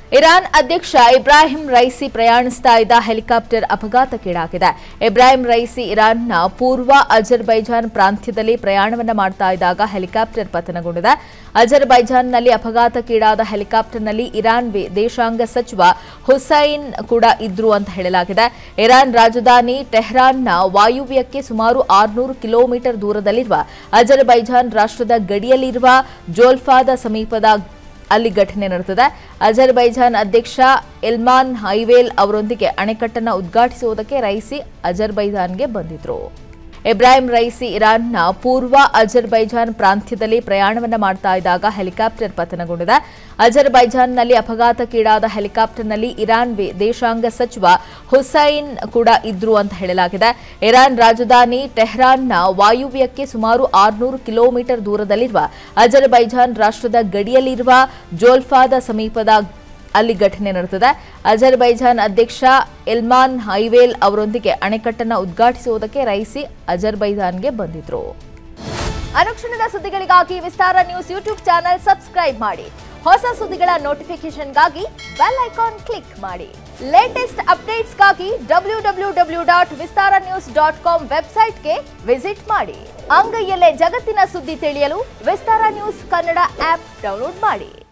Iran ಅಧ್ಯಕ್ಷ ಇಬ್ರಾಹಿಂ ರೈಸಿ ಪ್ರಯಾಣಿಸ್ತಾ ಇದ್ದ helicopter ಅಪಘಾತಕ್ಕೀಡಾಗಿದೆ Ibrahim ರೈಸಿ ಇರಾನ್ನ ಪೂರ್ವ ಅಜರ್ಬೈಜಾನ್ ಪ್ರಾಂತ್ಯದಲ್ಲಿ ಪ್ರಯಾಣವನ್ನ ಮಾಡ್ತಾ ಇದ್ದಾಗ ಹೆಲಿಕಾಪ್ಟರ್ ಪತನಗೊಂಡಿದೆ ಅಜರ್ಬೈಜಾನ್ನಲ್ಲಿ ಅಪಘಾತಕ್ಕೀಡಾದ ಹೆಲಿಕಾಪ್ಟರ್ನಲ್ಲಿ ಇರಾನ್ ವಿ- ದೇಶಾಂಗ ಸಚಿವ ಹುಸೈನ್ ಕೂಡ ಇದ್ರು ಅಂತ ಹೇಳಲಾಗಿದೆ ಇರಾನ್ ರಾಜಧಾನಿ ಟೆಹ್ರಾನ್ನ ವಾಯುವ್ಯಕ್ಕೆ ಸುಮಾರು ಆರುನೂರು ಕಿಲೋಮೀಟರ್ ದೂರದಲ್ಲಿರುವ ಅಜರ್ಬೈಜಾನ್ ರಾಷ್ಟ್ರದ ಗಡಿಯಲ್ಲಿರುವ ಜೋಲ್ಫಾದ ಸಮೀಪದ ಅಲ್ಲಿ ಘಟನೆ ನಡೆದಿದೆ ಅಜರ್ಬೈಜಾನ್ ಅಧ್ಯಕ್ಷ ಇಲ್ಮಾನ್ ಹೈವೇಲ್ ಅವರೊಂದಿಗೆ ಅಣೆಕಟ್ಟನ್ನು ಉದ್ಘಾಟಿಸುವುದಕ್ಕೆ ರೈಸಿ ಅಜರ್ಬೈಜಾನ್ಗೆ ಬಂದಿದ್ರು ಇಬ್ರಾಹಿಂ ರೈಸಿ ಇರಾನ್ನ ಪೂರ್ವ ಅಜರ್ಬೈಜಾನ್ ಪ್ರಾಂತ್ಯದಲ್ಲಿ ಪ್ರಯಾಣವನ್ನ ಮಾಡ್ತಾ ಇದ್ದಾಗ ಹೆಲಿಕಾಪ್ಟರ್ ಪತನಗೊಂಡಿದೆ ಅಜರ್ಬೈಜಾನ್ನಲ್ಲಿ ಅಪಘಾತಕ್ಕೀಡಾದ ಹೆಲಿಕಾಪ್ಟರ್ನಲ್ಲಿ ಇರಾನ್ ವಿ- ದೇಶಾಂಗ ಸಚಿವ ಹುಸೈನ್ ಕೂಡ ಇದ್ರು ಅಂತ ಹೇಳಲಾಗಿದೆ ಇರಾನ್ ರಾಜಧಾನಿ ಟೆಹ್ರಾನ್ನ ವಾಯುವ್ಯಕ್ಕೆ ಸುಮಾರು ಆರುನೂರು ಕಿಲೋಮೀಟರ್ ದೂರದಲ್ಲಿರುವ ಅಜರ್ಬೈಜಾನ್ ರಾಷ್ಟ್ರದ ಗಡಿಯಲ್ಲಿರುವ ಜೋಲ್ಫಾದ ಸಮೀಪದ ಅಲ್ಲಿ ಘಟನೆ ನಡೆದಿದೆ ಅಜರ್ಬೈಜಾನ್ ಅಧ್ಯಕ್ಷ ಇಲ್ಮಾನ್ ಹೈವೇಲ್ ಅವರೊಂದಿಗೆ ಅಣೆಕಟ್ಟನ್ನು ಉದ್ಘಾಟಿಸುವುದಕ್ಕೆ ರೈಸಿ ಅಜರ್ಬೈಜಾನ್ಗೆ ಬಂದಿದ್ರು ಅನುಕ್ಷಣದ ಸುದ್ದಿಗಳಿಗಾಗಿ Vistara news YouTube channel subscribe ಮಾಡಿ ಹೊಸ ಸುದ್ದಿಗಳ ನೋಟಿಫಿಕೇಶನ್ಗಾಗಿ ಬೆಲ್ ಐಕಾನ್ ಕ್ಲಿಕ್ ಮಾಡಿ ಲೇಟೆಸ್ಟ್ ಅಪ್ಡೇಟ್ಸ್ಗಾಗಿ W W W dot Vistara news dot com ವೆಬ್ಸೈಟ್ಗೆ ವಿಸಿಟ್ ಮಾಡಿ ಅಂಗೈಯಲ್ಲೇ ಜಗತ್ತಿನ ಸುದ್ದಿ ತಿಳಿಯಲು Vistara news Kannada app download ಮಾಡಿ